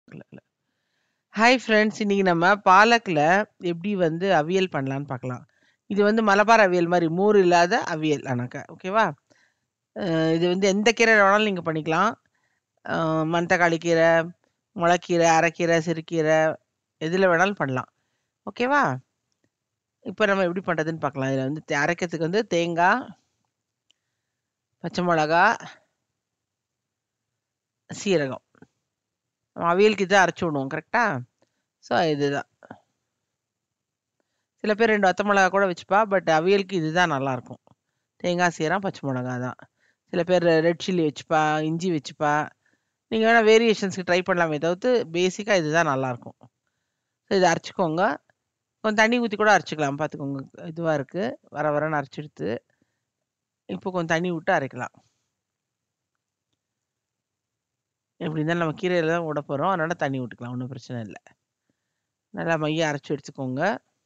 Hi friends இன்னைக்கு நம்ம பாலக்ல எப்படி வந்து அவியல் பண்ணலான்னு பார்க்கலாம். இது வந்து மலபார் அவியல் மாரி மோர் இல்லாத அவியல் ஆனாக்கா. ஓகேவா? அ இது வந்து எந்த கீரைல வேணாலும் நீங்க பண்ணிக்கலாம். அ மணத்தக்காளி கீரை, முளக்கீரை, அரைக்கீரை, சிறுகீரை எதுல வேணாலும் பண்ணலாம். ஓகேவா? இப்ப நம்ம எப்படி பண்றதுன்னு பார்க்கலாம். இதுல வந்து தே அரைக்கிறதுக்கு வந்து தேங்கா பச்சை மொளகா சீரகம். நம்ம அவியலுக்கு இதான் அரைச்சு விடுவோம். கரெக்ட்டா? ஸோ இதுதான். சில பேர் 2 வத்த மிளகா கூட வச்சுப்பா. பட் அவியலுக்கு இதுதான் நல்லாருக்கும். தேங்காய், சீரகம், பச்சை மிளகா தான். சில பேர் ரெட் சில்லி வச்சுப்பா, இஞ்சி வச்சுப்பா. நீங்க வேணா வேரியேஷன்ஸ்க்கு ட்ரை பண்ணலாமே தவிர்த்து, பேசிக்கா இதுதான் நல்லாருக்கும். ஸோ இத அரைச்சுக்கோங்க. கொஞ்சம் தண்ணி ஊத்தி கூட அரைச்சுக்கலாம். பார்த்துக்கோங்க. இதுவா இருக்கு. வர வரன்னு அரைச்சு எடுத்து, இப்போ கொஞ்சம் தண்ணி விட்டு அரைக்கலாம். எப்படி இருந்தாலும் நம்ம கீரையில தான் விட போறோம். அதனால தண்ணி விட்டுக்கலாம். ஒண்ணும் பிரச்சனை இல்ல. நல்லா மையா அரைச்சு எடுத்துக்கோங்க.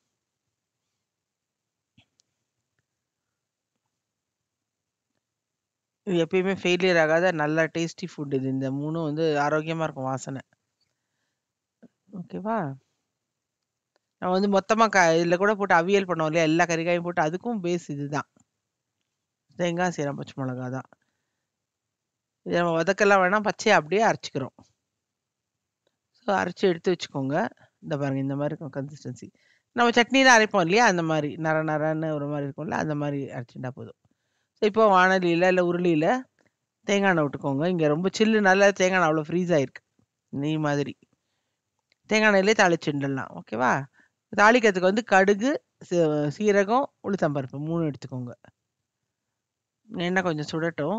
இது எப்பயுமே ஃபெயிலியர் ஆகாத நல்ல டேஸ்டி ஃபுட் இது. இந்த 3ம் வந்து ஆரோக்கியமா இருக்கும் வாசனை. ஓகேவா? நம்ம வந்து மொத்தமா க இதுல கூட போட்டு அவியல் பண்ணுவோம் இல்லையா? எல்லா கறிகாயும் போட்டு அதுக்கும் பேஸ் இதுதான். தேங்காய், சீரகம், பச்சை மிளகா தான். இத நம்ம வதக்கலாம் வேணாம். பச்சையா அப்படியே அரைச்சுக்கிறோம். ஸோ அரைச்சு எடுத்து வச்சுக்கோங்க. இந்த பாருங்க இந்த மாரி இருக்கும் கன்சிஸ்டன்சி. நம்ம சட்னிலாம் அரைப்போம் இல்லையா? அந்த மாரி நர நரன்னு ஒரு மாரி இருக்கும்ல, அந்த மாரி அரைச்சுட்டா போதும். ஸோ இப்போ வாணலியில இல்ல உருளியில தேங்காய் எண்ணெய் விட்டுக்கோங்க. இங்க ரொம்ப சில்லுனால தேங்காய் எண்ணெய் அவ்வளோ ஃப்ரீஸ் ஆயிருக்கு. நெய் மாதிரி. தேங்காய் எண்ணெயிலே தாளிச்சுடலாம். ஓகேவா? தாளிக்கிறதுக்கு வந்து கடுகு, சீ சீரகம், உளுத்தம் பருப்பு 3 எடுத்துக்கோங்க. எண்ணெய் கொஞ்சம் சுடட்டும்.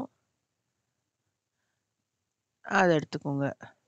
அத எடுத்துக்கோங்க.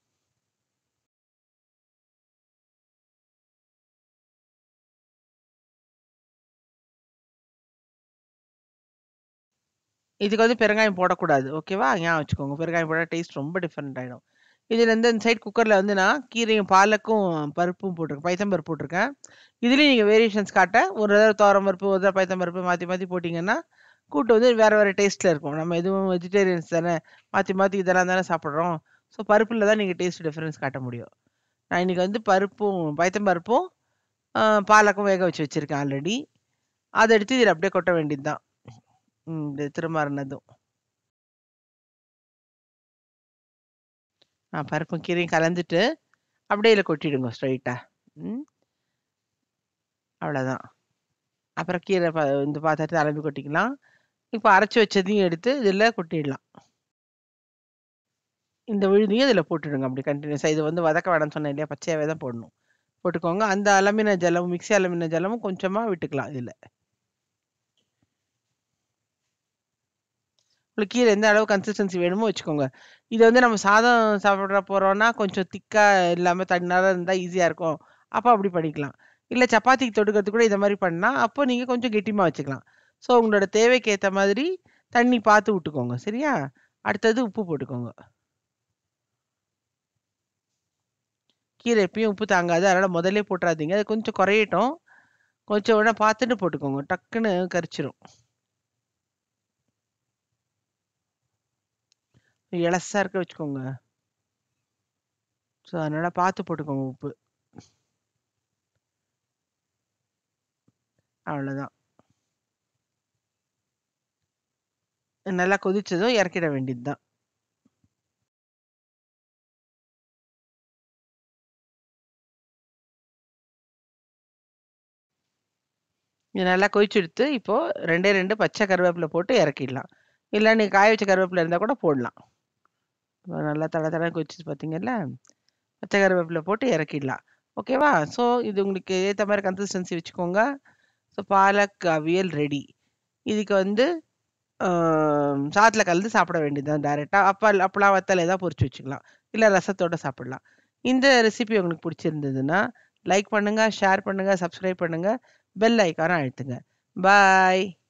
இதுக்கு வந்து பெருங்காயம் போடக்கூடாது. ஓகேவா? ஞாபகம் வச்சுக்கோங்க. பெருங்காயம் போட்டா டேஸ்ட் ரொம்ப டிஃபரெண்ட் ஆயிடும். இதுல வந்து இந்த சைடு குக்கர்ல வந்து நான் கீரையும், பாலக்கும், பருப்பும் போட்டிருக்கேன். பைத்தம் பருப்பு போட்டிருக்கேன். இதுலயும் நீங்க வேரியேஷன்ஸ் காட்ட ஒரு தடவ துவரம் பருப்பு, ஒரு தடவ பைத்தம் பருப்பு மாத்தி மாத்தி போட்டீங்கன்னா, கூட்டு வந்து வேற வேற டேஸ்ட்ல இருக்கும். நம்ம எதுவும் வெஜிடேரியன்ஸ் தானே. மாத்தி மாத்தி இதெல்லாம் தானே சாப்பிடுறோம். ஸோ பருப்புல தான் நீங்க டேஸ்ட் டிஃபரன்ஸ் காட்ட முடியும். நான் இன்னைக்கு வந்து பருப்பும் பைத்தம் பருப்பும், அ பாலக்கும் வேக வச்சு வச்சிருக்கேன் ஆல்ரெடி. அத எடுத்து இதுல அப்படியே கொட்ட வேண்டியது தான். ம். இது திருமாறுனதும். ஆ பருப்பும் கீரையும் கலந்துட்டு, அப்படியே இதுல கொட்டிடுங்க ஸ்ட்ரெயிட்டா. ம். அவ்வளோதான். அப்புறம் கீரை ப இந்த பாத்திரத்துல அலம்பி கொட்டிக்கலாம். இப்போ அரைச்சு வச்சதையும் எடுத்து இதுல கொட்டிடலாம். இந்த விழுதையும் இதுல போட்டுடுங்க. அப்படி கன்டினியூஸா. இது வந்து வதக்க வேணாம்னு சொன்னேன் இல்லையா? பச்சையாவே தான் போடணும். போட்டுக்கோங்க. அந்த அலமின ஜலம், மிக்ஸி அலமின ஜலமும் கொஞ்சமா விட்டுக்கலாம் இதுல. உங்களுக்கு கீரை எந்த அளவு கன்சிஸ்டன்சி வேணுமோ வச்சுக்கோங்க. இது வந்து நம்ம சாதம் சாப்பிட போறோம்னா, கொஞ்சம் திக்கா இல்லாம தண்ணியால இருந்தா ஈஸியா இருக்கும். அப்ப அப்படி பண்ணிக்கலாம். இல்ல சப்பாத்திக்கு தொட்டுக்கிறதுக்கு கூட இத மாரி பண்ணா, அப்போ நீங்க கொஞ்சம் கெட்டிமா வச்சுக்கலாம். ஸோ உங்களோட தேவைக்கு ஏத்த மாதிரி தண்ணி பார்த்து விட்டுக்கோங்க. சரியா? அடுத்தது உப்பு போட்டுக்கோங்க. கீரை எப்பயும் உப்பு தாங்காது. அதனால முதல்லயே போட்டுறாதீங்க. அது கொஞ்சம் குறையட்டும். கொஞ்சம் வேணா பார்த்துட்டு போட்டுக்கோங்க. டக்குன்னு கரிச்சிரும். எளசா இருக்க வச்சுக்கோங்க. ஸோ அதனால பார்த்து போட்டுக்கோங்க உப்பு. அவ்வளோதான். நல்லா கொதிச்சதும் இறக்கிட வேண்டியது தான். இது நல்லா கொதிச்சுடுத்து, இப்போ 2டே 2 பச்சை கருவேப்பில போட்டு இறக்கிடலாம். இல்ல நீங்க காய வச்ச கருவேப்பில இருந்தா கூட போடலாம். நல்லா தட தடன்னு கொதிச்சுச்சு பார்த்தீங்கல்ல? பச்சை கருவேப்பில போட்டு இறக்கிடலாம். ஓகேவா? ஸோ இது உங்களுக்கு ஏத்த மாரி கன்சிஸ்டன்சி வச்சுக்கோங்க. So palak aviyal ready. இதுக்கு வந்து அ சாதத்துல கலந்து சாப்பிட வேண்டியது தான் டைரக்ட்டா. அப்பல் அப்பளம், வத்தல் ஏதாவது பொரிச்சு வச்சுக்கலாம். இல்ல ரசத்தோட சாப்பிடலாம். இந்த ரெசிபி உங்களுக்கு பிடிச்சிருந்ததுன்னா, லைக் பண்ணுங்க, ஷேர் பண்ணுங்க, சப்ஸ்கிரைப் பண்ணுங்க. பெல் ஐகான அழுத்துங்க. பாய்.